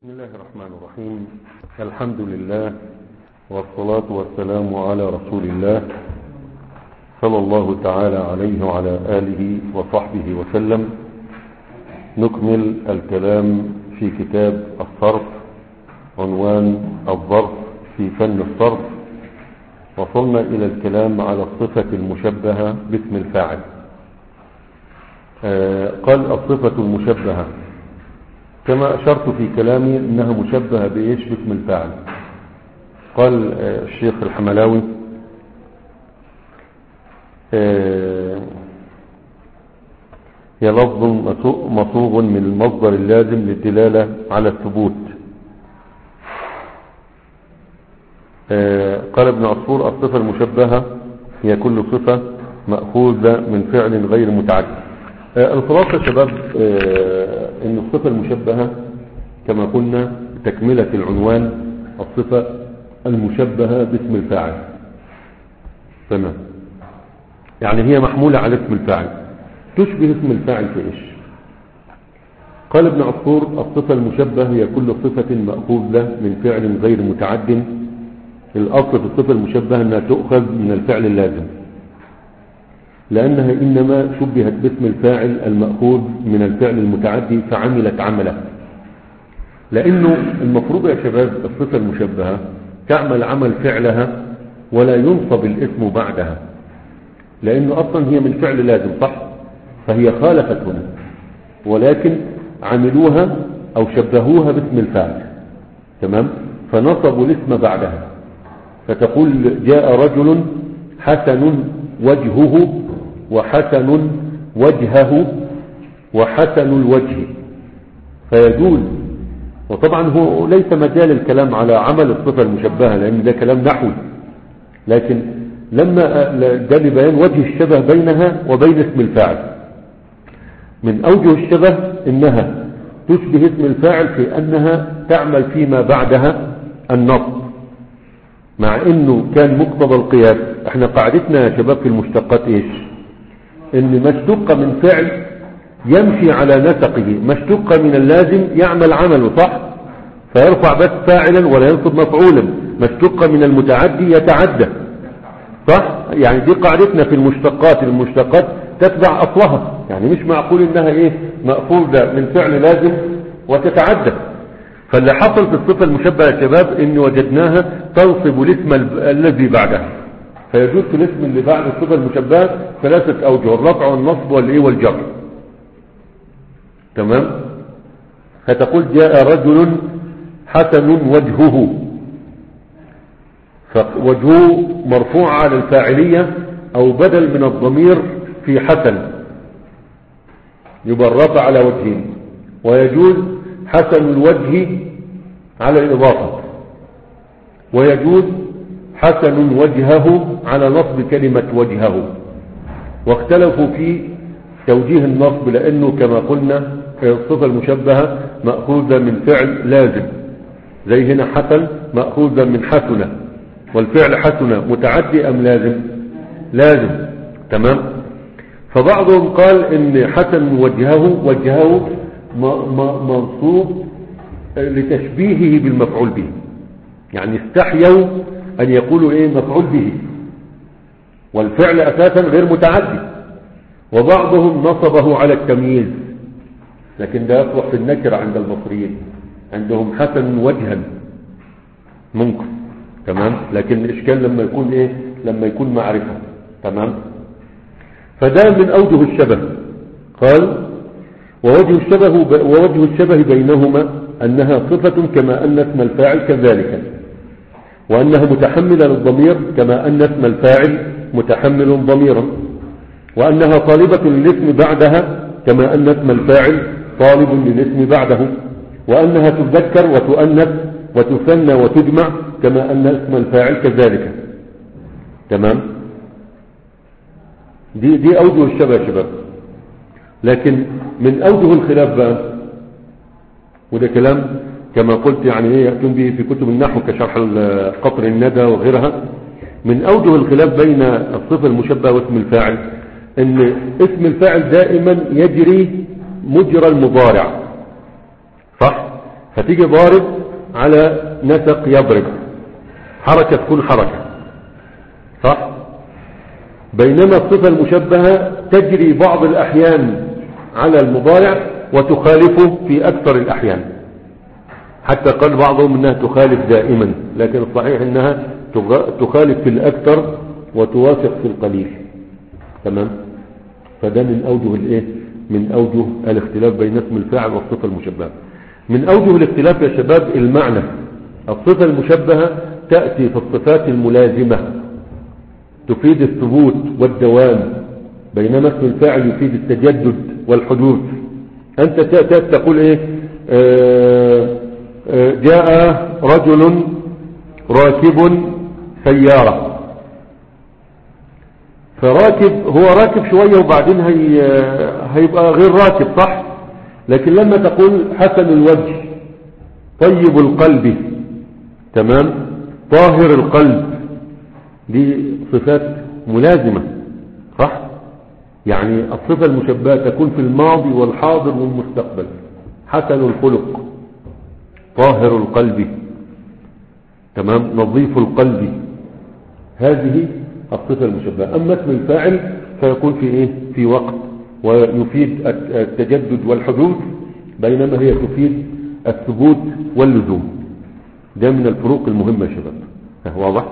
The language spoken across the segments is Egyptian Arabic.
بسم الله الرحمن الرحيم الحمد لله والصلاة والسلام على رسول الله صلى الله تعالى عليه وعلى آله وصحبه وسلم نكمل الكلام في كتاب الصرف عنوان الظرف في فن الصرف وصلنا إلى الكلام على الصفة المشبهة باسم الفاعل آه قال الصفة المشبهة كما أشرت في كلامي إنها مشبهة بإيش باسم الفاعل قال آه الشيخ الحملاوي آه هي لفظ مصوغ من المصدر اللازم للدلالة على الثبوت قال ابن عصفور الصفة المشبهة هي كل صفة مأخوذة من فعل غير متعدد الخلاصة شباب ان الصفة المشبهة كما قلنا تكملة العنوان الصفة المشبهة باسم الفاعل تمام يعني هي محمولة على اسم الفاعل تشبه اسم الفاعل في ايش قال ابن عصفور الصفة المشبهة هي كل صفة مأخوذة من فعل غير متعد الأصل في الصفة المشبهة أنها تؤخذ من الفعل اللازم لأنها إنما شبهت باسم الفاعل المأخوذ من الفعل المتعدي فعملت عمله لأنه المفروض يا شباب الصفة المشبهة تعمل عمل فعلها ولا ينصب الاسم بعدها لأنه أصلا هي من فعل لازم صح فهي خالفت هنا ولكن عملوها أو شبهوها باسم الفاعل تمام فنصبوا الاسم بعدها فتقول جاء رجل حسن وجهه وحسن وجهه وحسن الوجه فيجوز وطبعا هو ليس مجال الكلام على عمل الصفة المشبهة لأن ده كلام نحوي لكن لما ده لبيان وجه الشبه بينها وبين اسم الفاعل من أوجه الشبه إنها تشبه اسم الفاعل في أنها تعمل فيما بعدها النصب مع انه كان مقتضى القياس احنا قاعدتنا يا شباب في المشتقات ايش ان ما اشتق من فعل يمشي على نسقه ما اشتق من اللازم يعمل عمله صح فيرفع بس فاعلا ولا ينصب مفعولا ما اشتق من المتعدي يتعدى صح يعني دي قاعدتنا في المشتقات المشتقات تتبع اصلها يعني مش معقول انها ايه مأخوذة من فعل لازم وتتعدى فاللي حصل في الصفة المشبهة يا شباب ان وجدناها تنصب الاسم الذي بعدها فيجوز في الاسم اللي بعد الصفة المشبهة ثلاثة اوجه الرفع والنصب والايه والجر تمام فتقول جاء رجل حسن وجهه فوجهه مرفوع على الفاعلية او بدل من الضمير في حسن يبقى الرفع على وجهه ويجوز حسن الوجه على الإضافة ويجوز حسن وجهه على نصب كلمة وجهه واختلفوا في توجيه النصب لأنه كما قلنا الصفة المشبهة مأخوذة من فعل لازم زي هنا حسن مأخوذة من حسنة والفعل حسنة متعدي أم لازم لازم تمام فبعضهم قال ان حسن وجهه وجهه منصوب لتشبيهه بالمفعول به يعني استحيوا أن يقولوا إيه مفعول به والفعل أساسا غير متعدي وبعضهم نصبه على التمييز لكن ده يصلح في النكر عند المصريين عندهم حسن وجها ممكن تمام لكن الإشكال لما يكون إيه لما يكون معرفة تمام فده من أوجه الشبه قال ووجه الشبه, ووجه الشبه بينهما أنها صفة كما أن اسم الفاعل كذلك وأنها متحملة للضمير كما أن اسم الفاعل متحمل ضميرا وأنها طالبة للاسم بعدها كما أن اسم الفاعل طالب للاسم بعده وأنها تذكر وتؤنث وتثنى وتجمع كما أن اسم الفاعل كذلك تمام دي, دي أوجه الشبه يا شباب لكن من أوجه الخلاف بقى وده كلام كما قلت يعني ايه يأتون به في كتب النحو كشرح قطر الندى وغيرها من أوجه الخلاف بين الصفة المشبهة واسم الفاعل ان اسم الفاعل دائما يجري مجرى المضارع صح فتيجي ضارب على نسق يضرب حركة تكون حركة صح بينما الصفة المشبهة تجري بعض الأحيان على المضارع وتخالفه في أكثر الأحيان حتى قال بعضهم أنها تخالف دائما لكن الصحيح أنها تخالف في الأكثر وتوافق في القليل تمام فده من أوجه الإيه من أوجه الاختلاف بين اسم الفاعل والصفة المشبهة من أوجه الاختلاف يا شباب المعنى الصفة المشبهة تأتي في الصفات الملازمة تفيد الثبوت والدوام بينما اسم الفاعل يفيد التجدد والحدوث أنت تقول إيه آه آه جاء رجل راكب سيارة فراكب هو راكب شوية وبعدين هي هيبقى غير راكب صح لكن لما تقول حسن الوجه طيب القلب تمام طاهر القلب دي صفات ملازمة صح يعني الصفة المشبهة تكون في الماضي والحاضر والمستقبل حسن الخلق طاهر القلب تمام نظيف القلب هذه الصفة المشبهة أما اسم الفاعل فيكون في إيه في وقت ويفيد التجدد والحدوث بينما هي تفيد الثبوت واللزوم ده من الفروق المهمة يا شباب واضح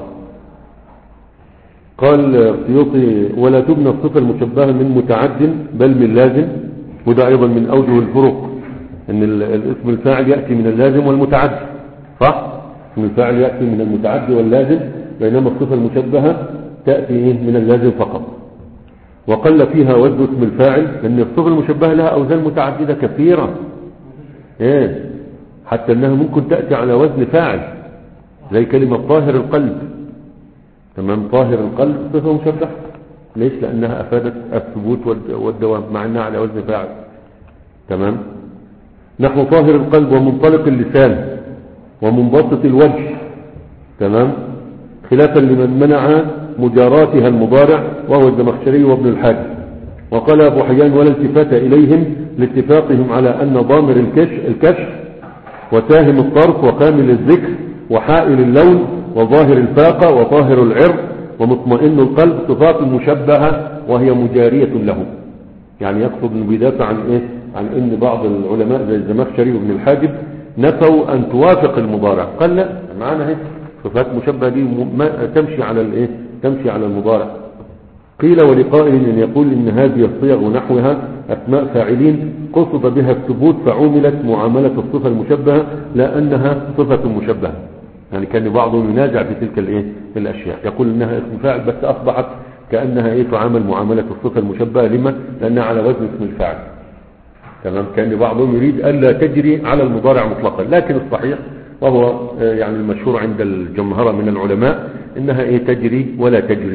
قال السيوطي ولا تبنى الصفة المشبهة من متعد بل من لازم وده أيضا من أوجه الفروق أن الاسم الفاعل يأتي من اللازم والمتعد صح؟ اسم الفاعل يأتي من المتعد واللازم بينما الصفة المشبهة تأتي من اللازم فقط وقل فيها وزن اسم الفاعل أن الصفة المشبهة لها أوزان متعددة كثيرة إيه حتى أنها ممكن تأتي على وزن فاعل زي كلمة طاهر القلب تمام طاهر القلب صفة مشبهة ليش لأنها أفادت الثبوت والدوام مع أنها على وزن فاعل تمام نحو طاهر القلب ومنطلق اللسان ومنبسط الوجه تمام خلافا لمن منع مجاراتها المضارع وهو الزمخشري وابن الحاج وقال أبو حيان ولا التفات إليهم لاتفاقهم على أن ضامر الكشف, الكشف وساهم الطرف وكامل الذكر وحائل اللون وظاهر الفاقة وطاهر العرض ومطمئن القلب صفات مشبهة وهي مجارية له يعني يقصد انه بيدافع عن ايه عن ان بعض العلماء زي الزمخشري وابن الحاجب نفوا ان توافق المضارع قال لا معانا اهي صفات مشبهة دي تمشي على الايه تمشي على المضارع قيل ولقائل ان يقول ان هذه الصيغ ونحوها اسماء فاعلين قصد بها الثبوت فعملت معاملة الصفة المشبهة لا انها صفة مشبهة يعني كان بعضهم ينازع في تلك الايه الاشياء يقول انها اسم فاعل بس اصبحت كانها ايه تعامل معامله الصفه المشبهه لما لانها على وزن اسم الفاعل تمام كان بعضهم يريد الا تجري على المضارع مطلقا لكن الصحيح وهو يعني المشهور عند الجمهرة من العلماء انها ايه تجري ولا تجري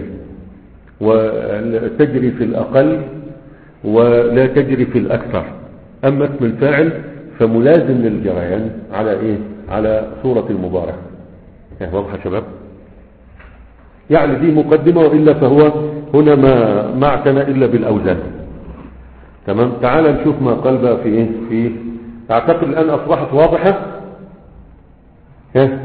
وتجري في الاقل ولا تجري في الاكثر اما اسم الفاعل فملازم للجريان على ايه على صورة المضارع واضح يا شباب يعني دي مقدمة وإلا فهو هنا ما ما اعتنى إلا بالأوزان تمام تعال نشوف ما قال بقى في إيه في أعتقد الآن أصبحت واضحة ها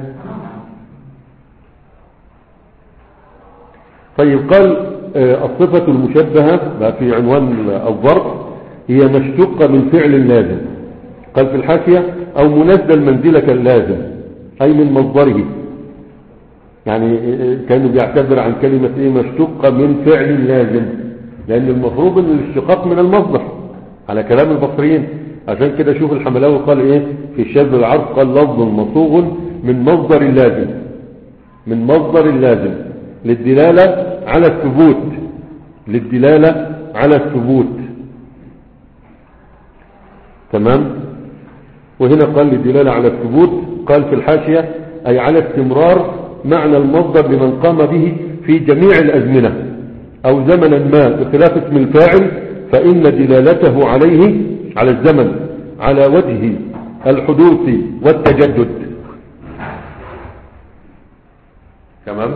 طيب قال آه الصفة المشبهة بقى في عنوان الضرب هي مشتقة من فعل لازم قال في الحاشية أو منزل منزلة اللازم أي من مصدره يعني كانوا بيعتبر عن كلمة ايه مشتقة من فعل لازم لان المفروض ان الاشتقاق من المصدر على كلام البصريين عشان كده شوف الحملاوي قال ايه في شاذ العرض قال لفظ مصوغ من مصدر اللازم من مصدر اللازم للدلالة على الثبوت للدلالة على الثبوت تمام وهنا قال للدلالة على الثبوت قال في الحاشية أي على استمرار معنى المصدر لمن قام به في جميع الأزمنة أو زمنا ما بخلاف اسم الفاعل فإن دلالته عليه على الزمن على وجه الحدوث والتجدد تمام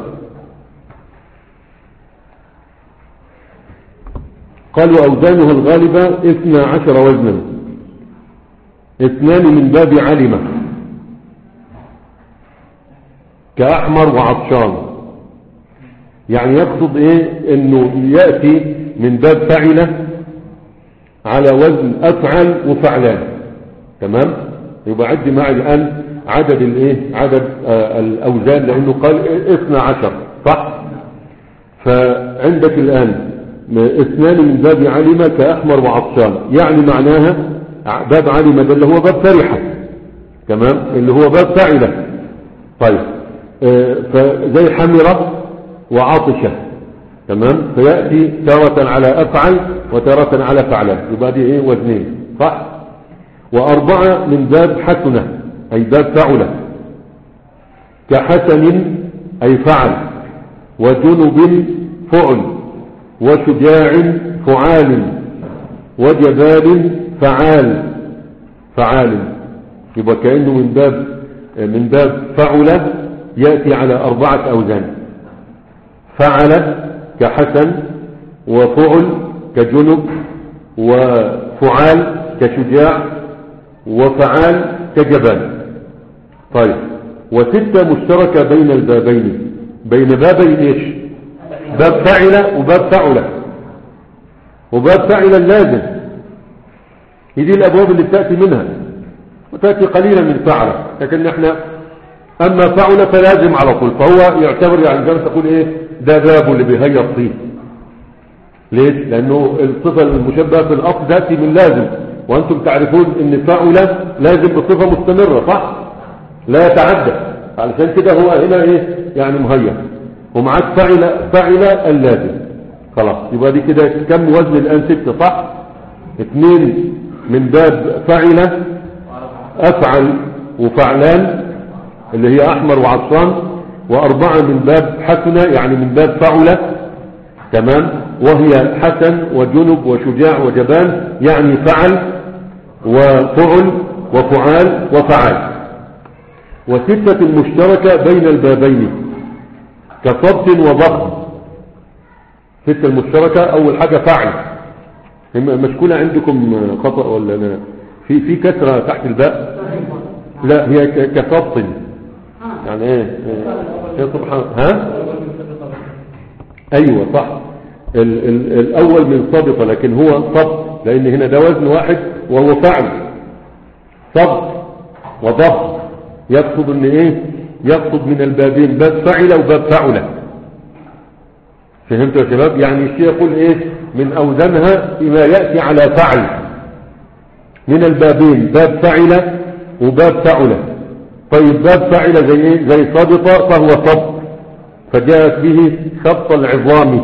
قالوا أوزانها الغالبة اثنى عشر وزنا اثنان من باب علمة كأحمر وعطشان يعني يقصد ايه انه يأتي من باب فعلة على وزن افعل وفعلان تمام يبقى عد معي الان عدد الايه عدد آه الاوزان لانه قال اثنى عشر صح فعندك الان اثنان من باب علم كأحمر وعطشان يعني معناها باب علم ده اللي هو باب فرحة تمام اللي هو باب فاعلة طيب آه فزي حمرة وعاطشة تمام فيأتي تارة على أفعل وتارة على فعلة يبقى دي ايه وزنين صح وأربعة من باب حسنة أي باب فعلة كحسن أي فعل وجنب فعل وشجاع فعال وجبال فعال فعال يبقى كأنه من باب من باب فعل يأتي على أربعة أوزان فعل كحسن وفعل كجنب وفعال كشجاع وفعال كجبال طيب وستة مشتركة بين البابين بين بابين ايش باب فعل وباب فعل وباب فعل اللازم هذه الابواب اللي بتأتي منها وتأتي قليلا من فعل لكن احنا اما فعل فلازم على طول فهو يعتبر يعني زي ما تقول ايه ده بابه اللي بيهيئ الطين ليش لانه الصفة المشبهة في الاصل تأتي من لازم وانتم تعرفون ان فعل لازم بصفة مستمرة صح لا يتعدى علشان كده هو هنا ايه يعني مهيئ ومعاك فعل فعل اللازم خلاص يبقى دي كده كم وزن الان ستة صح اثنين من باب فعل افعل وفعلان اللي هي احمر وعطشان واربعة من باب حسنة يعني من باب فعل تمام وهي حسن وجنب وشجاع وجبان يعني فعل وفعل وفعال وفعال وستة مشتركة بين البابين كصبت وضخم ستة المشتركة اول حاجة فعل مشكولة عندكم خطأ ولا أنا في في كسرة تحت الباء لا هي كصبت يعني ايه ايه سبحان ها ايوه صح ال ال الاول من صبط لكن هو صبت لان هنا ده وزن واحد وهو فعل صبت وضغط يقصد ان ايه يقصد من البابين باب فعل وباب فعل فهمتوا يا شباب يعني الشيء يقول ايه من اوزانها ما يأتي على فعل من البابين باب فعل وباب فعل طيب باب فعل زي ايه زي صبط فهو صبط فجاءت به سبط العظام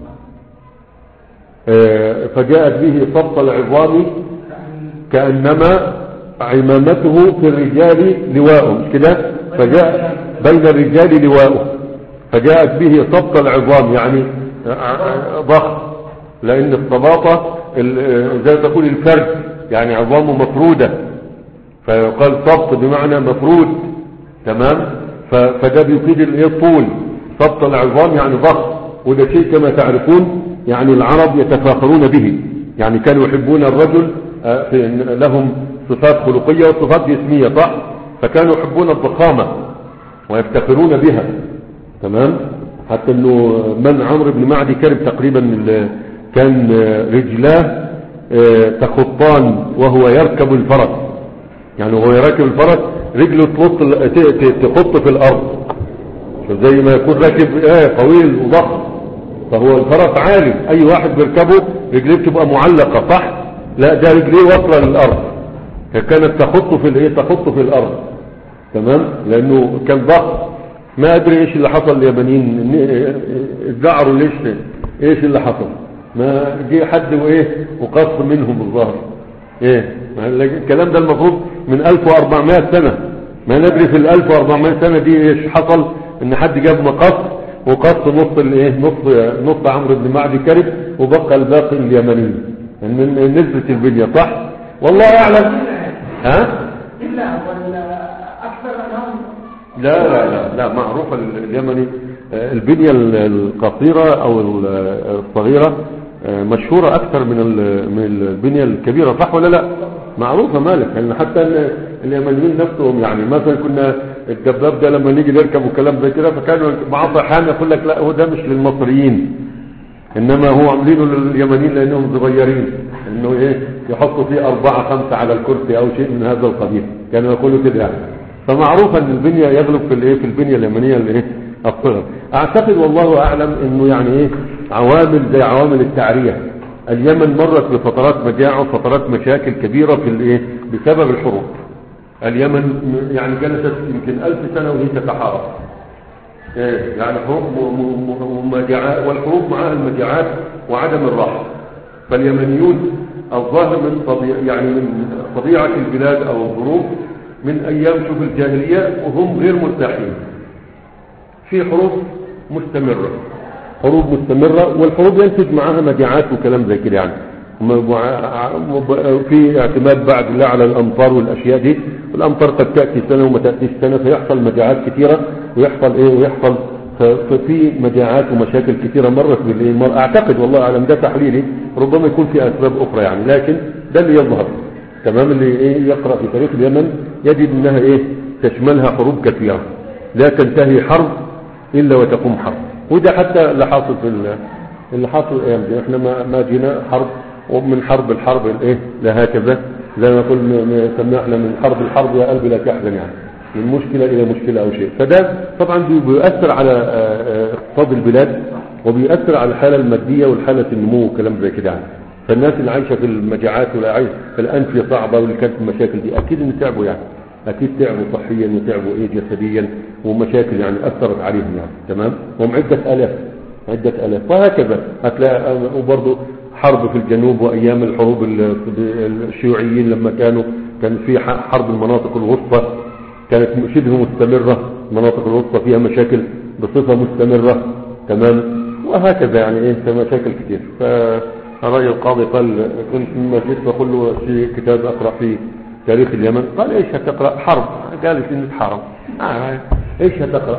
آه فجاءت به سبط العظام كأنما عمامته في الرجال لواء مش كده فجاء بين الرجال لواء فجاءت به سبط العظام يعني ضخم لأن الصباطة زي ما تقول الفرد يعني عظامه مفرودة فيقال سبط بمعنى مفرود تمام فده بيفيد الطول سبط العظام يعني ضخم وده شيء كما تعرفون يعني العرب يتفاخرون به يعني كانوا يحبون الرجل لهم صفات خلقية وصفات جسمية صح فكانوا يحبون الضخامة ويفتخرون بها تمام حتى انه من عمرو بن معدي كرب تقريبا كان رجلاه تخطان وهو يركب الفرس يعني وهو يركب الفرس رجله تخط في الارض زي ما يكون راكب ايه طويل وضخم فهو الفرس عالي اي واحد بيركبه رجليه بتبقى معلقة صح لا ده رجليه واصله للارض كانت تخط في الايه تخط في الارض تمام لانه كان ضخم ما ادري ايش اللي حصل لليابانيين ادعروا ليش ايش اللي حصل ما جه حد وايه وقص منهم الظهر ايه الكلام ده المفروض من 1400 سنة ما ندري في ال 1400 سنة دي ايش حصل ان حد جاب مقص وقص نص الايه نص نص عمرو بن معدي كرب وبقى الباقي اليمنيين من نسبة البنية صح والله اعلم ها إلا أكثر أنهم لا لا لا لا معروف اليمني البنية القصيرة او الصغيرة مشهورة اكثر من من البنية الكبيرة صح ولا لا معروفة مالك يعني حتى اليمنيين نفسهم يعني مثلا كنا الدباب ده لما نيجي نركب وكلام زي كده فكانوا بعض الاحيان يقول لك لا هو ده مش للمصريين انما هو عاملينه لليمنيين لانهم صغيرين انه ايه يحطوا فيه اربعة خمسة على الكرسي او شيء من هذا القبيل كانوا يقولوا كده يعني فمعروف ان البنية يغلب في الايه في البنية اليمنية اللي ايه الصغر اعتقد والله اعلم انه يعني ايه عوامل زي عوامل التعرية اليمن مرت بفترات مجاعة وفترات مشاكل كبيرة في الايه بسبب الحروب اليمن يعني جلست يمكن ألف سنة وهي تتحارب إيه، يعني حروب م- م- م- ومجاعات والحروب معها المجاعات وعدم الراحة فاليمنيون الظاهر من طبيعة يعني من طبيعة البلاد أو الظروف من أيام شوف الجاهلية وهم غير مرتاحين في حروب مستمرة حروب مستمرة والحروب ينتج معها مجاعات وكلام زي كده يعني م- مع- م- في اعتماد بعد الله على الأمطار والأشياء دي والأمطار قد تأتي سنة وما تأتيش سنة فيحصل مجاعات كثيرة ويحصل إيه ويحصل ف- ففي مجاعات ومشاكل كثيرة مرت بالإيه مر- أعتقد والله أعلم ده تحليلي ربما يكون في أسباب أخرى يعني لكن ده اللي يظهر تمام اللي إيه يقرأ في تاريخ اليمن يجد أنها إيه تشملها حروب كثيرة لا تنتهي حرب إلا وتقوم حرب وده حتى اللي حاصل في ال- اللي حاصل الأيام دي احنا ما, ما جينا حرب ومن حرب الحرب الايه لهكذا زي ما قلنا سمينا احنا من حرب الحرب يا قلبي لا تحزن يعني من مشكلة إلى مشكلة أو شيء فده طبعا بي- بيؤثر على آه، آه، اقتصاد البلاد وبيؤثر على الحالة المادية والحالة النمو وكلام زي كده يعني فالناس اللي عايشة في المجاعات واللي عايشة في الأنفية صعبة واللي كانت المشاكل دي أكيد إن تعبوا يعني أكيد تعبوا صحيا وتعبوا إيه جسديا ومشاكل يعني أثرت عليهم يعني تمام هم عدة آلاف عدة آلاف وهكذا هتلاقي وبرضه حرب في الجنوب وأيام الحروب ال- الشيوعيين لما كانوا كان في ح- حرب المناطق الوسطى كانت شبه مستمرة المناطق الوسطى فيها مشاكل بصفة مستمرة تمام وهكذا يعني ايه في مشاكل كتير فرأي القاضي قال كنت مما جيت بقول له في كتاب أقرأ في تاريخ اليمن قال ايش هتقرأ حرب قال لي سنة حرب آه ايش هتقرأ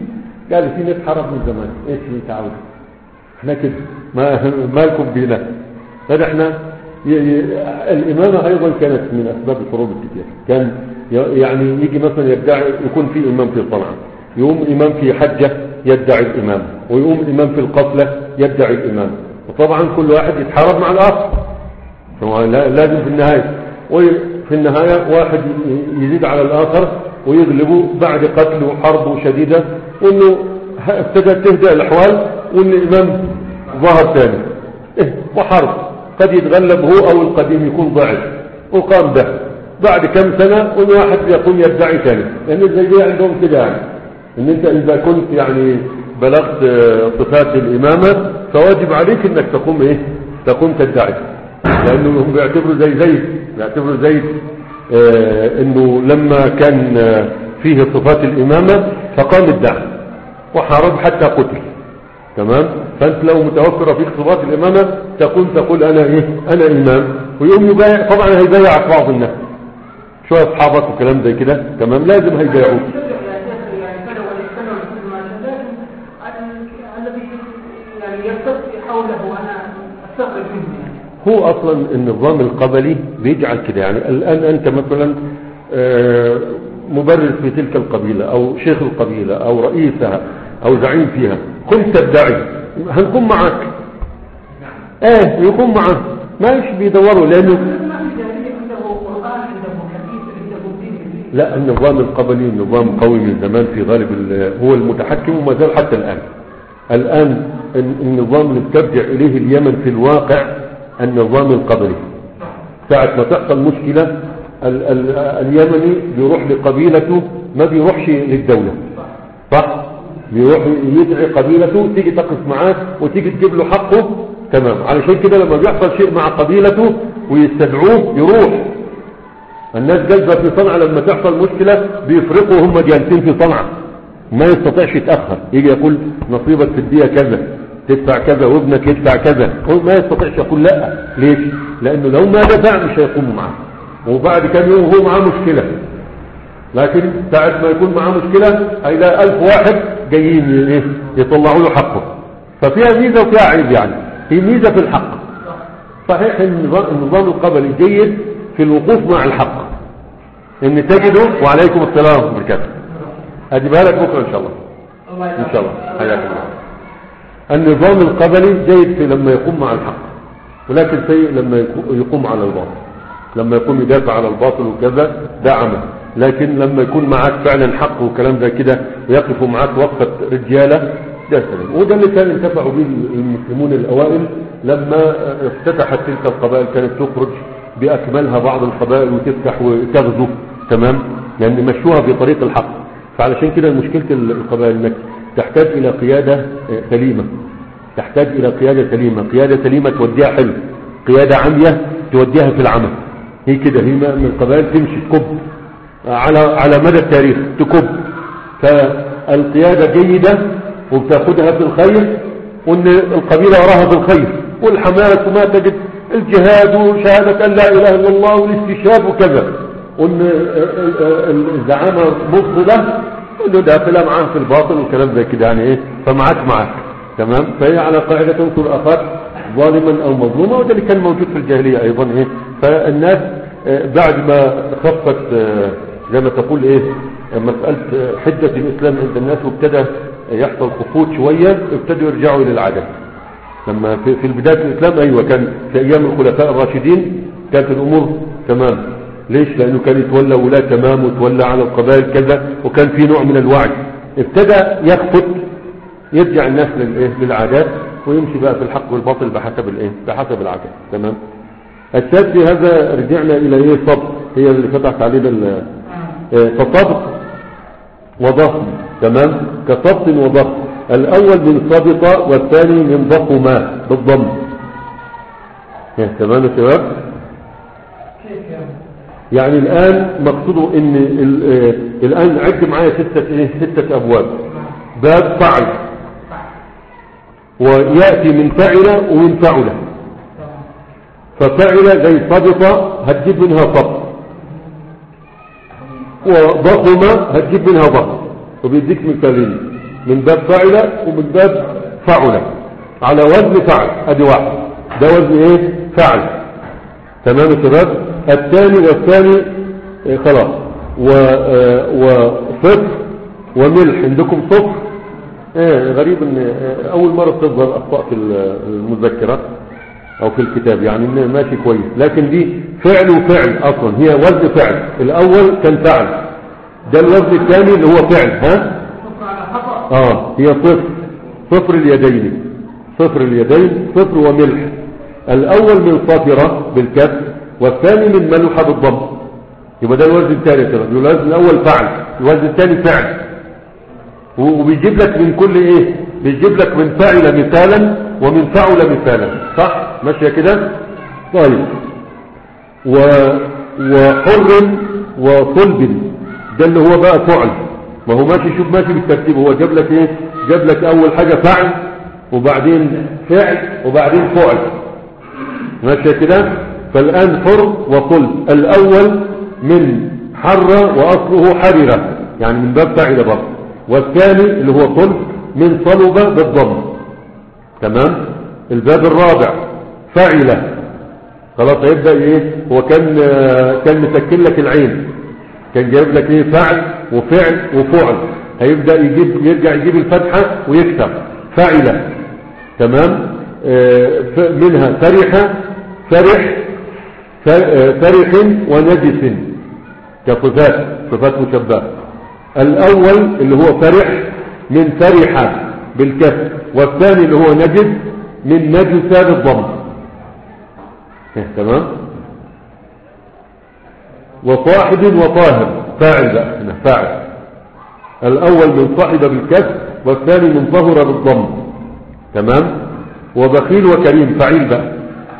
قال لي سنة حرب من زمان ايش اللي تعود احنا كده ما مالكم بينا هذا احنا ي- ي- الإمامة أيضا كانت من أسباب الحروب الكتير كان ي- يعني يجي مثلا يدعي يكون في إمام في صنعاء يقوم إمام في حجة يدعي الإمام ويقوم إمام في القفلة يدعي الإمام وطبعا كل واحد يتحارب مع الآخر هو لا- لازم في النهاية وفي النهاية واحد ي- يزيد على الآخر ويغلبه بعد قتل وحرب شديدة وانه ه- ابتدت تهدأ الأحوال وان الإمام ظهر ثاني إيه وحرب قد يتغلب هو أو القديم يكون ضعف وقام به بعد كم سنة وان واحد يقوم يدعي ثاني لأن زي دي عندهم كده يعني ان انت اذا كنت يعني بلغت آه، صفات الامامة فواجب عليك انك تقوم ايه تقوم تدعي لانه هم بيعتبروا زي زيد بيعتبروا زيد آه انه لما كان آه، فيه صفات الامامة فقام الدعم وحارب حتى قتل تمام فانت لو متوفرة فيك صفات الامامة تقوم تقول انا ايه انا امام ويقوم يبايع طبعا هيبايعك بعض الناس شو اصحابك وكلام زي كده تمام لازم هيبايعوك يعني كذا ويستمع كل ما لكن ال- الذي يعني يستطيع حوله انا استغرب منه يعني هو اصلا النظام القبلي بيجعل كده يعني الان انت مثلا آه، مبرر في تلك القبيلة او شيخ القبيلة او رئيسها او زعيم فيها كنت تدعي هنكون معك ايه يكون معك ماش بيدوروا لانه ما في جاهلية عنده قرآن عنده حديث عنده دين لا النظام القبلي نظام قوي من زمان في غالب ال- هو المتحكم وما زال حتى الآن الآن ال- النظام اللي بترجع إليه اليمن في الواقع النظام القبلي ساعة ما تحصل مشكلة ال ال اليمني بيروح لقبيلته ما بيروحش للدولة صح بيروح يدعي قبيلته تيجي تقف معاه وتيجي تجيب له حقه تمام علشان كده لما بيحصل شيء مع قبيلته ويستدعوه يروح الناس جالسه في صنعاء لما تحصل مشكلة بيفرقوا هم جالسين في صنعاء ما يستطيعش يتأخر يجي يقول نصيبك في الدية كذا تدفع كذا وابنك يدفع كذا هو ما يستطيعش يقول لا ليش لانه لو ما دفع مش هيقوم معاه وبعد كم يوم هو معاه مشكلة لكن ساعة ما يكون معاه مشكلة هيلاقي ألف واحد جايين ي- إيه؟ يطلعوا له حقه ففيها ميزة وفيها عيب يعني هي ميزة في الحق صحيح النظام النظام القبلي جيد في الوقوف مع الحق ان تجده وعليكم السلام وبركاته أجيبها لك بكرة إن شاء الله الله إن شاء الله حياك الله النظام القبلي جيد في لما يقوم مع الحق ولكن سيء لما يكو- يقوم على الباطل لما يكون يدافع على الباطل وكذا ده عمل لكن لما يكون معاك فعلا حق وكلام زي كده ويقفوا معاك وقفة رجالة ده سلام وده اللي كان انتفعوا به المسلمون الأوائل لما افتتحت تلك القبائل كانت تخرج بأكملها بعض القبائل وتفتح وتغزو تمام لأن مشوها في طريق الحق فعلشان كده مشكلة القبائل انك تحتاج الى قيادة آه، سليمة تحتاج الى قيادة سليمة قيادة سليمة توديها حلو قيادة عمية توديها في العمل هي كده هي من القبائل تمشي تكب آه، على على مدى التاريخ تكب فالقيادة جيدة وبتاخدها في الخير وان القبيلة وراها في الخير والحماس وما تجد الجهاد وشهادة ان لا اله الا الله والاستشهاد وكذا وان الزعامة مفضلة انه داخلة معاه في الباطل والكلام زي كده يعني ايه فمعاك معاك تمام فهي على قاعدة تنصر اخاك ظالما او مظلوما وده اللي كان موجود في الجاهلية ايضا ايه فالناس آه، بعد ما خفت آه، زي ما تقول ايه آه، مسألة آه، حدة الاسلام عند الناس وابتدى يحصل خفوت شوية ابتدوا يرجعوا الى العادات لما في, في البداية الإسلام أيوة كان في أيام الخلفاء الراشدين كانت الأمور تمام ليش لأنه كان يتولى ولاة تمام وتولى على القبائل كذا وكان في نوع من الوعي ابتدى يخفت يرجع الناس للإيه للعادات ويمشي بقى في الحق والباطل بحسب الإيه بحسب العادات تمام الشاذ في هذا رجعنا إلى إيه صبر هي اللي فتحت علينا ال- آه، فصبر وضخم تمام كصبط وضخم الأول من صبط والثاني من ضخم بالضم إيه، تمام يا شباب كيف يعني؟ يعني الآن مقصوده ان ال- آه، الآن عد معايا ستة ايه ستة أبواب باب فعل ويأتي من فعل ومن فعل تمام ففعل زي صبط هتجيب منها صبط وضخم هتجيب منها ضخم وبيديك مثالين من باب فعل ومن باب فعل على وزن فعل ادي واحد ده وزن ايه فعل تمام يا شباب الثاني والثاني إيه خلاص و آه، وصفر وملح عندكم صفر ايه غريب ان آه، اول مرة تظهر اخطاء في المذكرة او في الكتاب يعني إنه ماشي كويس لكن دي فعل وفعل اصلا هي وزن فعل الاول كان فعل ده الوزن الثاني اللي هو فعل ها شكرا على خطأ اه هي صفر صفر اليدين صفر اليدين صفر وملح الاول من صافرة بالكسر والثاني من ملوحة بالضم يبقى ده الوزن الثاني كده الوزن الاول فعل الوزن الثاني فعل و- وبيجيب لك من كل ايه بيجيب لك من فعل مثالا ومن فعل مثالا صح ماشيه كده طيب و وحر وصلب ده اللي هو بقى فعل ما هو ماشي شوف ماشي بالترتيب هو جاب لك ايه جاب لك اول حاجه فعل وبعدين فعل وبعدين فعل ماشي كده فالآن حر وصلب الأول من حر وأصله حررة يعني من باب فاعل برضه والثاني اللي هو صلب من صلب بالضم تمام الباب الرابع فاعل خلاص هيبدأ ايه هو كان آه، كان مسكن لك العين كان جايب لك ايه فعل وفعل وفعل هيبدأ يجيب يرجع يجيب الفتحة ويكتب فاعل تمام آه، ف- منها فرح فرح ف- آه، فرح ونجس كصفات صفات مشبهة الأول اللي هو فرح من فرح بالكسر والثاني اللي هو نجس من نجس بالضم إيه، تمام وصاحب وطاهر فاعل بقى هنا فاعل الأول من صاحب بالكسر والثاني من ظهر بالضم تمام وبخيل وكريم فعيل بقى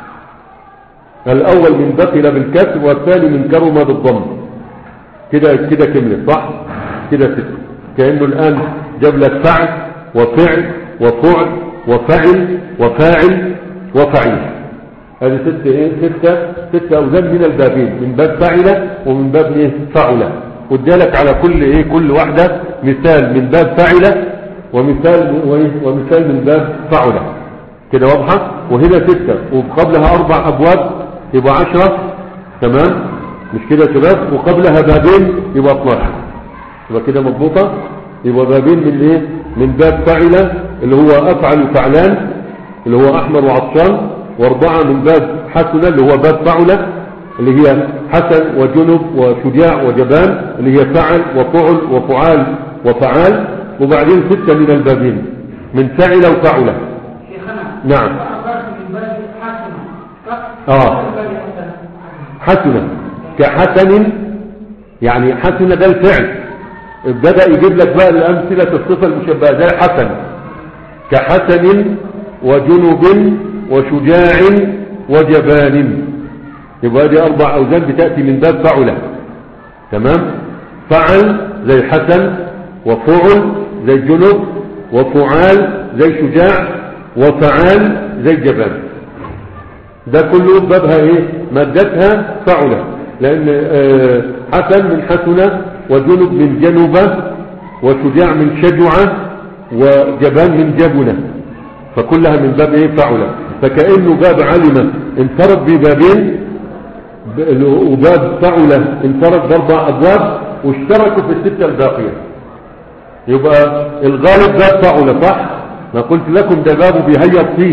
الأول من بخل بالكسر والثاني من كرم بالضم كده كده كملة صح كده ست كأنه الآن جاب لك فعل وفعل وفعل وفعل وفاعل وفعيل هذه ستة ايه ستة ستة أوزان من البابين من باب فعل ومن باب ايه فعل وادالك على كل ايه كل واحدة مثال من باب فعل ومثال وإيه؟ ومثال من باب فعل كده واضحة وهنا ستة وقبلها أربع أبواب يبقى عشرة تمام مش كده يا شباب وقبلها بابين يبقى 12 يبقى كده مضبوطة يبقى بابين من ايه من باب فعل اللي هو افعل فعلان اللي هو احمر وعطشان واربعة من باب حسنة اللي هو باب فعلة اللي هي حسن وجنب وشجاع وجبان اللي هي فعل وفعل وفعال وفعال وبعدين ستة من البابين من فعل وفعلة شيخنا نعم. عبارة من باب حسنة صح؟ آه. من باب حسنة. حسنة كحسن يعني حسنة ده الفعل بدأ يجيب لك بقى الأمثلة الصفة المشبهة زي حسن كحسن وجنب وشجاع وجبان يبقى دي أربع أوزان بتأتي من باب فعلة تمام فعل زي حسن وفعل زي جنب وفعال زي شجاع وفعال زي جبان ده كله بابها ايه مادتها فعلة لان آه، حسن من حسنة وجنب من جنبة وشجاع من شجعة وجبان من جبنة فكلها من باب ايه فعلة فكأنه باب علم انفرد ببابين ب- وباب فعلة انفرد باربع ابواب واشتركوا في الستة الباقية يبقى الغالب باب فعلة صح ما قلت لكم ده بابه بيهيأ فيه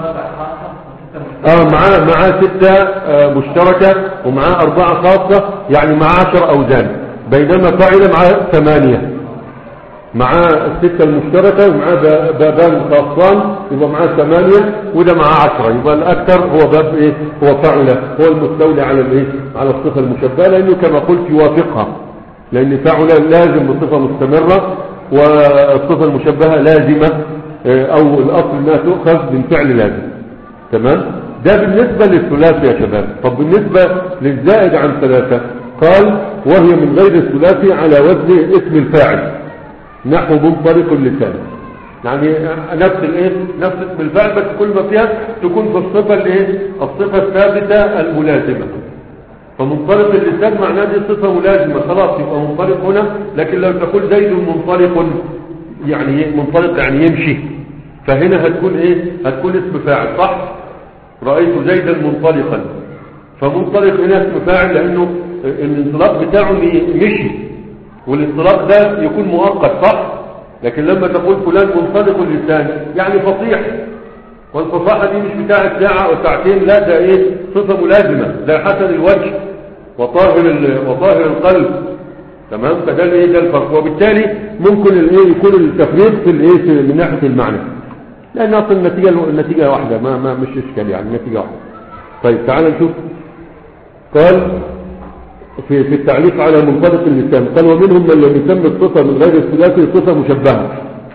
اه معاه معاه ستة آه مشتركة ومعاه أربعة خاصة يعني معاه عشر أوزان بينما فاعل معاه ثمانية معاه الستة المشتركة ومعاه ب- بابان خاصان يبقى معاه ثمانية وده معاه عشرة يبقى الأكثر هو باب إيه هو فاعل هو المستولي على الإيه على الصفة المشبهة لأنه كما قلت يوافقها لأن فاعل لازم بصفة مستمرة والصفة المشبهة لازمة آه، أو الأصل أنها تؤخذ من فعل لازم تمام ده بالنسبة للثلاثي يا شباب طب بالنسبة للزائد عن ثلاثة قال وهي من غير الثلاثي على وزن اسم الفاعل نحو منطلق اللسان يعني نفس الايه نفس اسم الفاعل بس كل ما فيها تكون في الصفة الايه الصفة الثابتة الملازمة فمنطلق اللسان معناه دي صفة ملازمة خلاص يبقى منطلق هنا لكن لو تقول زيد منطلق يعني إيه؟ منطلق يعني يمشي فهنا هتكون ايه هتكون اسم فاعل صح رأيت زيدا منطلقا فمنطلق هنا اسم فاعل لانه الانطلاق بتاعه اللي مشي والانطلاق ده يكون مؤقت صح لكن لما تقول فلان منطلق اللسان يعني فصيح والفصاحة دي مش بتاعت ساعة او ساعتين لا ده ايه صفة ملازمة زي حسن الوجه وطاهر ال- وطاهر القلب تمام فده الايه ده الفرق وبالتالي ممكن الايه يكون التفريق في الايه في- من ناحيه المعنى لان اصلا النتيجه النتيجه واحده ما ما مش اشكال يعني النتيجه واحده طيب تعال نشوف قال في في التعليق على منطلق اللسان قال ومنهم من لم يسمى الصفه من غير الثلاثي صفه مشبهه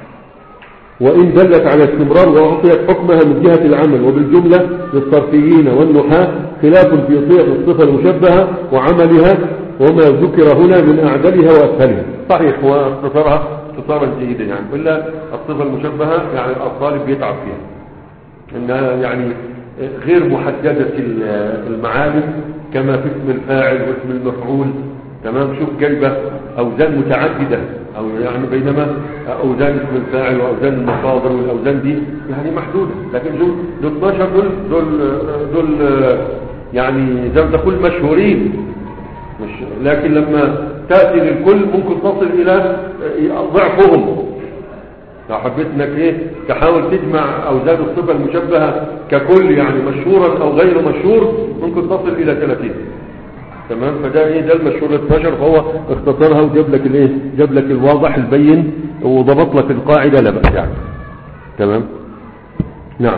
وإن دلت على استمرار وأعطيت حكمها من جهة العمل وبالجملة للصرفيين والنحاة خلاف في صيغ الصفة المشبهة وعملها وما ذكر هنا من أعدلها وأسهلها صحيح هو اختصارها اختصارا جيدا يعني إلا الصفة المشبهة يعني الطالب بيتعب فيها إنها يعني غير محددة المعاني كما في اسم الفاعل واسم المفعول تمام شوف جايبة أوزان متعددة أو يعني بينما أوزان اسم الفاعل وأوزان المصادر والأوزان دي يعني محدودة لكن دول دول 12 دول دول دول يعني زي ما تقول مشهورين مش لكن لما تأتي للكل ممكن تصل إلى ضعفهم لو حبيت انك ايه تحاول تجمع اوزان الصفة المشبهة ككل يعني مشهورا او غير مشهور ممكن تصل الى 30 تمام فده ايه ده المشهور ال 12 فهو اختصرها وجاب لك الايه جاب لك الواضح البين وضبط لك القاعدة لا بأس يعني تمام نعم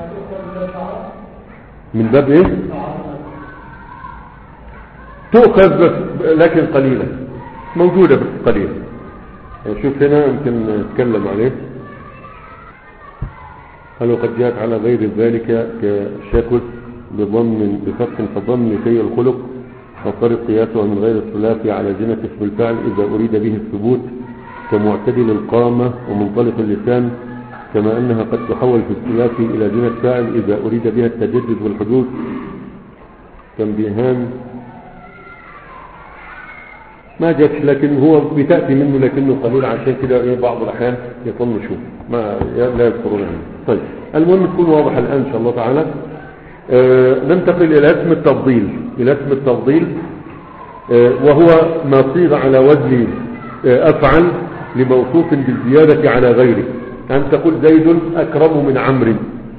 من باب ايه تؤخذ بس لكن قليلا موجودة بس قليلا شوف هنا يمكن نتكلم عليه قال وقد جاءت على غير ذلك كشاكس بضم بفتح فضم كي الخلق وطرق قياسها من غير الثلاثي على زنة اسم الفعل إذا أريد به الثبوت كمعتدل القامة ومنطلق اللسان كما أنها قد تحول في الثلاثي إلى زنة فاعل إذا أريد بها التجدد والحدوث تنبيهان ما جاتش لكن هو بتأتي منه لكنه قليل عشان كده ايه بعض الأحيان يطنشوه ما لا يذكرونه طيب المهم تكون واضح الآن إن شاء الله تعالى آه ننتقل إلى اسم التفضيل إلى اسم التفضيل آه وهو ما صيغ على وزن آه أفعل لموصوف بالزيادة على غيره أن تقول زيد أكرم من عمرو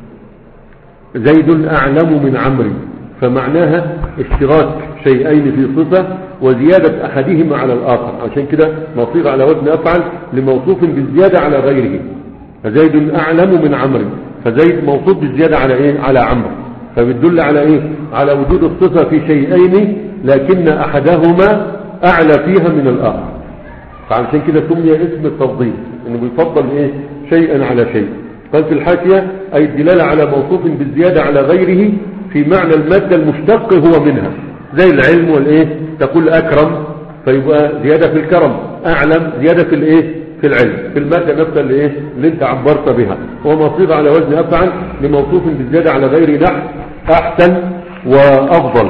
زيد أعلم من عمرو فمعناها اشتراك شيئين في صفة وزيادة أحدهما على الآخر عشان كده نصير على وزن أفعل لموصوف بالزيادة على غيره فزيد أعلم من عمرو فزيد موصوف بالزيادة على إيه؟ على عمرو فبتدل على إيه؟ على وجود الصفة في شيئين لكن أحدهما أعلى فيها من الآخر فعشان كده سمي اسم التفضيل إنه بيفضل إيه؟ شيئا على شيء قال في الحاشية أي الدلالة على موصوف بالزيادة على غيره في معنى المادة المشتق هو منها زي العلم والإيه تقول أكرم فيبقى زيادة في الكرم أعلم زيادة في الإيه في العلم في المادة نفسها اللي إيه اللي أنت عبرت بها هو مصير على وزن أفعل لموصوف بالزيادة على غير نحو أحسن وأفضل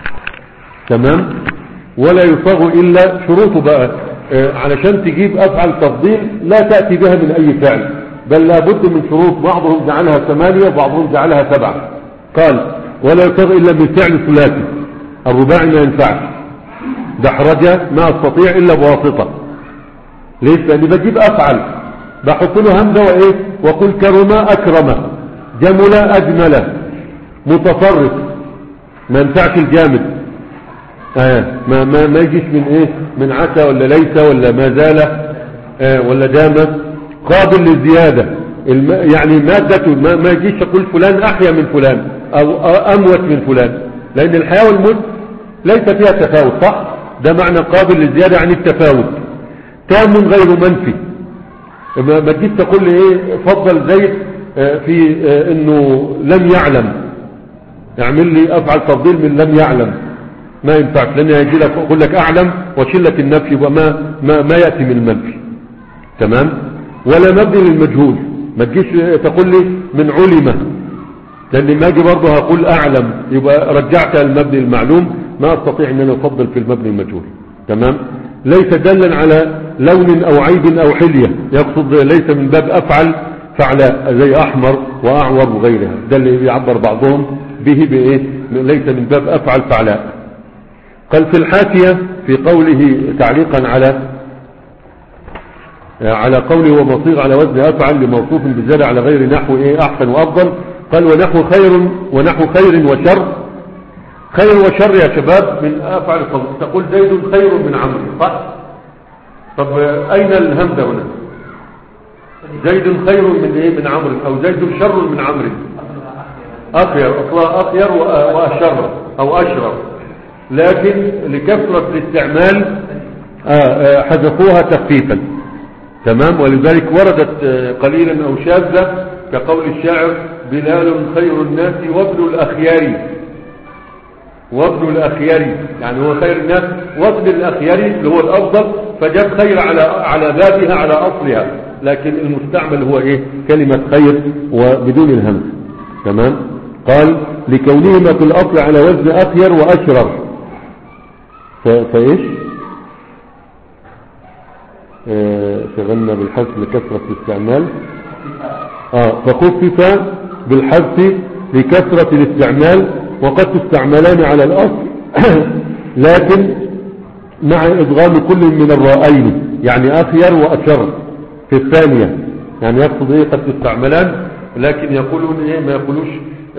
تمام ولا يصاغ إلا شروطه بقى آه علشان تجيب أفعل تفضيل لا تأتي بها من أي فعل بل لابد من شروط بعضهم جعلها ثمانية وبعضهم جعلها سبعة قال ولا يصاغ إلا من فعل ثلاثي الرباعي ما ينفعش دحرج ما استطيع إلا بواسطة ليش لأني بجيب أفعل بحط له همزة وإيه وقل كرم أكرم جمل أجمل متصرف ما ينفعش الجامد آه ما, ما, ما يجيش من إيه من عسى ولا ليس ولا ما زال آه ولا دام قابل للزيادة الم... يعني مادته ما, ما يجيش أقول فلان أحيا من فلان أو أموت من فلان لأن الحياة والموت ليس فيها تفاوت صح ده معنى قابل للزيادة عن التفاوت تام غير منفي ما ما تجيش تقول لي ايه فضل زيد في انه لم يعلم اعمل لي افعل تفضيل من لم يعلم ما ينفعش لان هيجي لك اقول لك اعلم واشيل لك النفي وما ما ما ياتي من المنفي تمام ولا مبني للمجهول ما تجيش تقول لي من علمه لاني ما اجي برضه هقول اعلم يبقى رجعت المبني المعلوم ما استطيع ان انا افضل في المبني المجهول تمام ليس دلا على لون او عيب او حلية يقصد ليس من باب افعل فعلاء زي احمر واعور وغيرها ده اللي بيعبر بعضهم به بايه ليس من باب افعل فعلاء قال في الحاشية في قوله تعليقا على على قوله ومصير على وزن افعل لموصوف بالزيادة على غير نحو ايه احسن وافضل قال ونحو خير ونحو خير وشر خير وشر يا شباب من افعل الفضل تقول زيد خير من عمرو صح طب اين الهمزه هنا زيد خير من ايه من عمرو او زيد شر من عمرو اخير اصلا اخير واشر او اشرف لكن لكثره الاستعمال حذفوها تخفيفا تمام ولذلك وردت قليلا او شاذه كقول الشاعر بلال خير الناس وابن الاخيار وابن الأخيري يعني هو خير الناس وابن الأخيري اللي هو الأفضل فجاب خير على على بابها على أصلها لكن المستعمل هو إيه كلمة خير وبدون الهمز تمام قال لكونهما في الأصل على وزن أخير وأشرر فإيش آه شغلنا بالحذف لكثرة الاستعمال آه فخفف بالحذف لكثرة الاستعمال وقد تستعملان على الأصل لكن مع إدغام كل من الرائين يعني أخير وأشر في الثانية يعني يقصد إيه قد تستعملان لكن يقولون إيه ما يقولوش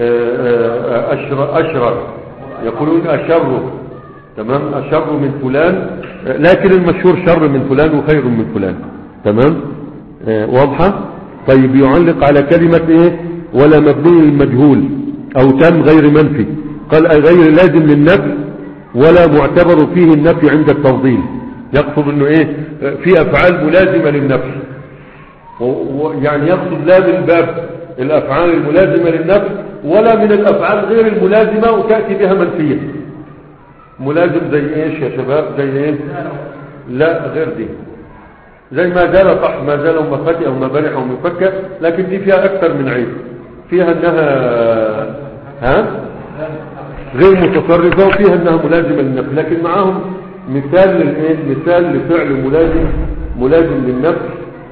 أشر أشرر يقولون أشر تمام أشر من فلان لكن المشهور شر من فلان وخير من فلان تمام واضحة طيب يعلق على كلمة إيه ولا مبني المجهول او تم غير منفي قال غير لازم للنفي ولا معتبر فيه النفي عند التفضيل يقصد انه ايه في افعال ملازمة للنفي يعني يقصد لا من باب الافعال الملازمة للنفي ولا من الافعال غير الملازمة وتأتي بها منفية ملازم زي ايش يا شباب زي ايه لا غير دي زي ما زال صح ما زال مفتئ او ما برح او مفكر لكن دي فيها اكثر من عيب فيها انها ها غير متصرفة وفيها انها ملازمة للنفس لكن معاهم مثال للايه مثال لفعل ملازم ملازم للنفس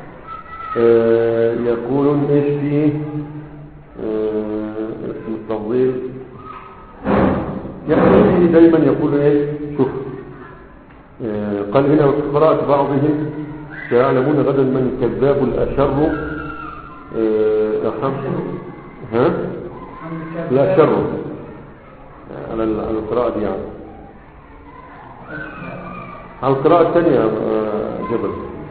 آه يقولون ايش فيه آه اسم التفضيل يعني دايما يقول ايه شوف آه قال هنا قراءة بعضهم سيعلمون غدا من الكذاب الأشر آه، أحب ها لا شر على ال- على القراءة دي يعني على القراءة الثانية آه، جبل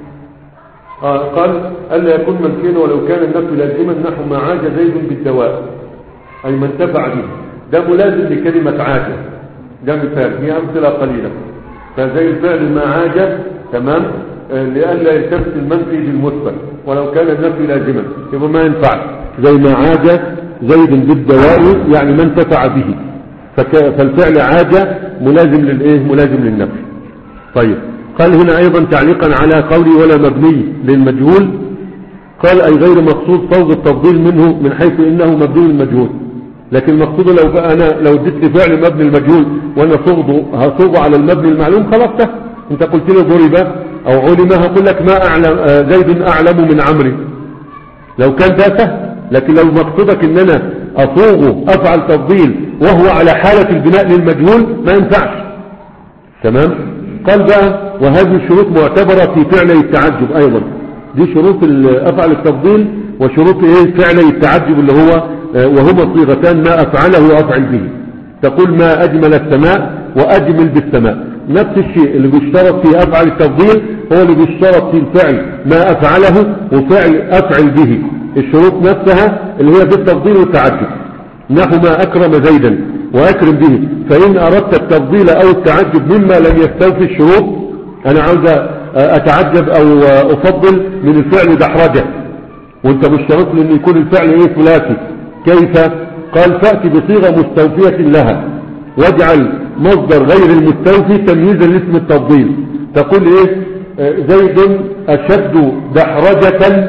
آه قال ألا يكون ملكين ولو كان النفي لازما نحو ما عاج زيد بالدواء أي ما انتفع به ده ملازم لكلمة عاج ده مثال هي أمثلة قليلة فزي الفعل ما عاج تمام آه، لئلا يلتبس المنفي بالمثبت ولو كان النفي لازما يبقى ما ينفع زي ما عاج زيد بالدواء يعني ما انتفع به فك- فالفعل عاج ملازم للايه ملازم للنفي طيب قال هنا ايضا تعليقا على قولي ولا مبني للمجهول قال اي غير مقصود صوغ التفضيل منه من حيث انه مبني للمجهول لكن المقصود لو بقى انا لو اديت لي فعل مبني المجهول وانا صوغه هصوغه على المبني المعلوم خلاص ده انت قلت لي ضرب او علم هقول لك ما اعلم آه، زيد اعلم من عمرو لو كان ده سهل لكن لو مقصودك ان انا اصوغه افعل تفضيل وهو على حالة البناء للمجهول ما ينفعش تمام قال بقى وهذه الشروط معتبرة في فعل التعجب ايضا دي شروط ال- افعل التفضيل وشروط ايه فعل التعجب اللي هو آه، وهما صيغتان ما افعله وافعل به تقول ما اجمل السماء واجمل بالسماء نفس الشيء اللي بيشترط في افعل التفضيل هو اللي بيشترط في الفعل ما افعله وفعل افعل به الشروط نفسها اللي هي في التفضيل والتعجب نحو ما اكرم زيدا واكرم به فان اردت التفضيل او التعجب مما لم يستوفي الشروط انا عاوز اتعجب او افضل من الفعل دحرجه وانت مشترط لي ان يكون الفعل ايه ثلاثي كيف قال فأتي بصيغة مستوفية لها واجعل مصدر غير المستوفي تمييزا لاسم التفضيل تقول ايه آه، زيد اشد دحرجة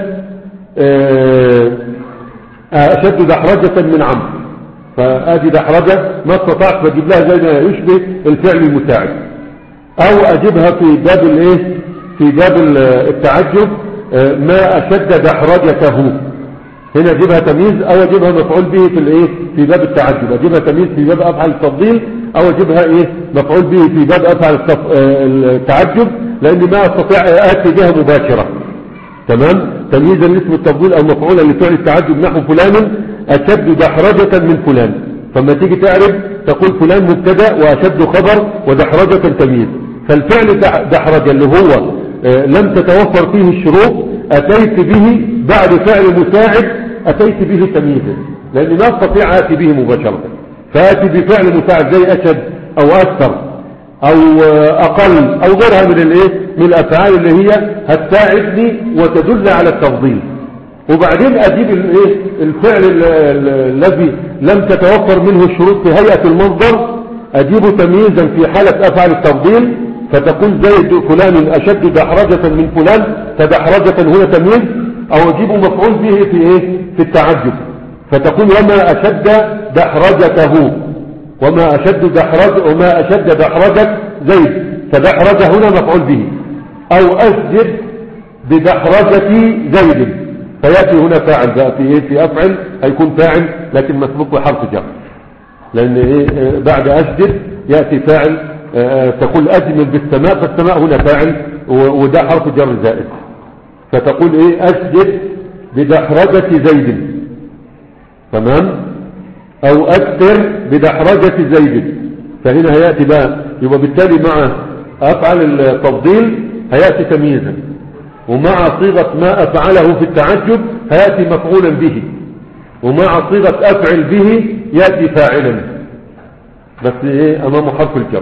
آه، اشد دحرجة من عمرو فادي دحرجة ما استطعت فاجيب لها زي ما يشبه الفعل المساعد او اجيبها في باب الايه في باب ال- التعجب آه، ما اشد دحرجته هنا اجيبها تمييز او اجيبها مفعول به في الايه في باب التعجب اجيبها تمييز في باب افعل التفضيل او اجيبها ايه مفعول به في باب افعل التف- آه، التعجب لاني ما استطيع اتي بها مباشره تمام تمييزا لاسم التفضيل او مفعولا لفعل التعجب نحو فلان اشد دحرجة من فلان فما تيجي تعرف تقول فلان مبتدا واشد خبر ودحرجة تمييز فالفعل دح- دحرجة اللي هو آه، لم تتوفر فيه الشروط اتيت به بعد فعل مساعد اتيت به تمييزا لاني ما استطيع اتي به مباشرة فاتي بفعل مساعد زي اشد او اكثر او اقل او غيرها من الايه من الافعال اللي هي هتساعدني وتدل على التفضيل وبعدين اجيب الايه الفعل ال- ال- الذي لم تتوفر منه الشروط في هيئة المصدر اجيبه تمييزا في حالة افعال التفضيل فتقول زيد فلان اشد دحرجة من فلان فدحرجة هنا تمييز او اجيبه مفعول به في ايه في التعجب فتقول وما اشد دحرجته وما أشد دحرج وما أشد دحرجة زيد فدحرجة هنا مفعول به أو أسجد بدحرجة زيد فيأتي هنا فاعل بقى في إيه في أفعل هيكون فاعل لكن مسبوق بحرف جر لأن إيه آه، بعد أسجد يأتي فاعل آه، تقول أجمل بالسماء فالسماء هنا فاعل و- وده حرف جر زائد فتقول إيه أسجد بدحرجة زيد تمام او اكثر بدحرجة زيد فهنا هيأتي بقى يبقى بالتالي مع افعل التفضيل هيأتي تمييزا ومع صيغة ما افعله في التعجب هيأتي مفعولا به ومع صيغة افعل به يأتي فاعلا بس ايه امامه حرف الجر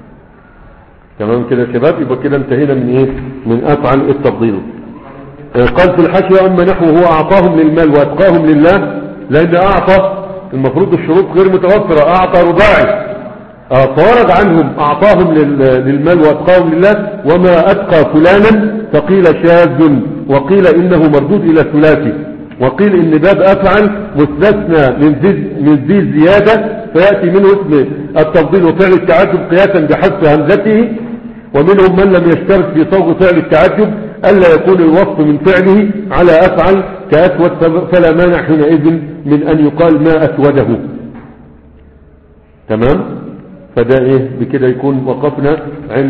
تمام كده يا شباب يبقى كده انتهينا من ايه من افعل التفضيل قال في الحاشية أما نحو هو أعطاهم للمال وأتقاهم لله لأن أعطى المفروض الشروط غير متوفرة أعطى رباعي آه، فورد عنهم أعطاهم لل- للمال وأتقاهم لله وما أتقى فلانا فقيل شاذ وقيل إنه مردود إلى ثلاثي وقيل إن باب أفعل مستثنى من ذي من ذي زيادة فيأتي منه اسم التفضيل وفعل التعجب قياسا بحذف همزته ومنهم من لم يشترك في صوغ فعل التعجب ألا يكون الوصف من فعله على أفعل كأسود فلا مانع حينئذ من أن يقال ما أسوده تمام فده إيه بكده يكون وقفنا عند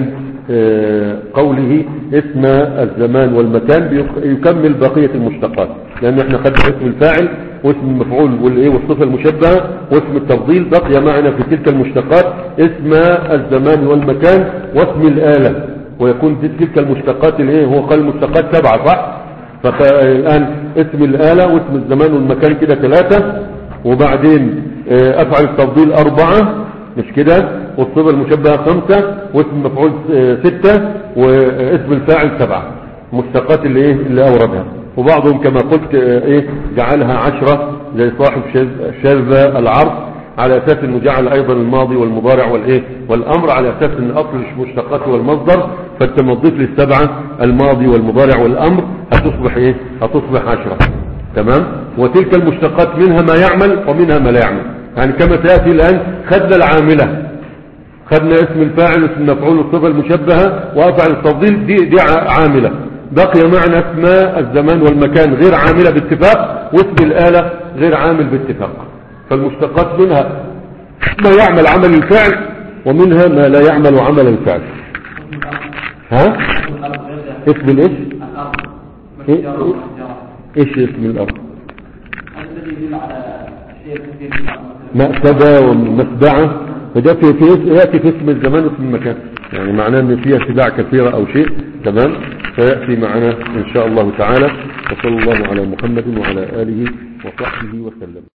آه، قوله اسم الزمان والمكان بيك- يكمل بقية المشتقات لأن احنا خدنا اسم الفاعل واسم المفعول والايه والصفة المشبهة واسم التفضيل بقي معنا في تلك المشتقات اسم الزمان والمكان واسم الآلة ويكون في تلك المشتقات الايه هو قال المشتقات سبعة صح فالآن اسم الآلة واسم الزمان والمكان كده ثلاثة وبعدين آه، أفعل التفضيل أربعة مش كده والصفة المشبهة خمسة واسم المفعول آه، ستة واسم الفاعل سبعة مشتقات اللي ايه اللي أوردها وبعضهم كما قلت آه، ايه جعلها عشرة زي صاحب شاذ- شاذ العرض على اساس انه جعل ايضا الماضي والمضارع والايه والامر على اساس ان اصل المشتقات هو المصدر فانت لما تضيف للسبعه الماضي والمضارع والامر هتصبح ايه هتصبح عشرة تمام وتلك المشتقات منها ما يعمل ومنها ما لا يعمل يعني كما سياتي الان خدنا العامله خدنا اسم الفاعل واسم المفعول والصفه المشبهه وافعل التفضيل دي دي ع- عامله بقي معنى اسماء الزمان والمكان غير عامله باتفاق واسم الاله غير عامل باتفاق فالمشتقات منها ما يعمل عمل الفعل ومنها ما لا يعمل عمل الفعل ها اسم الايش إيه؟ ايش اسم الارض الذي يدل على شيء كثير مثلا مأسبة ومسبعة فده في في يأتي في اسم الزمان واسم المكان يعني معناه ان فيها سباع كثيرة او شيء تمام فيأتي معنا ان شاء الله تعالى وصلى الله على محمد وعلى آله وصحبه وسلم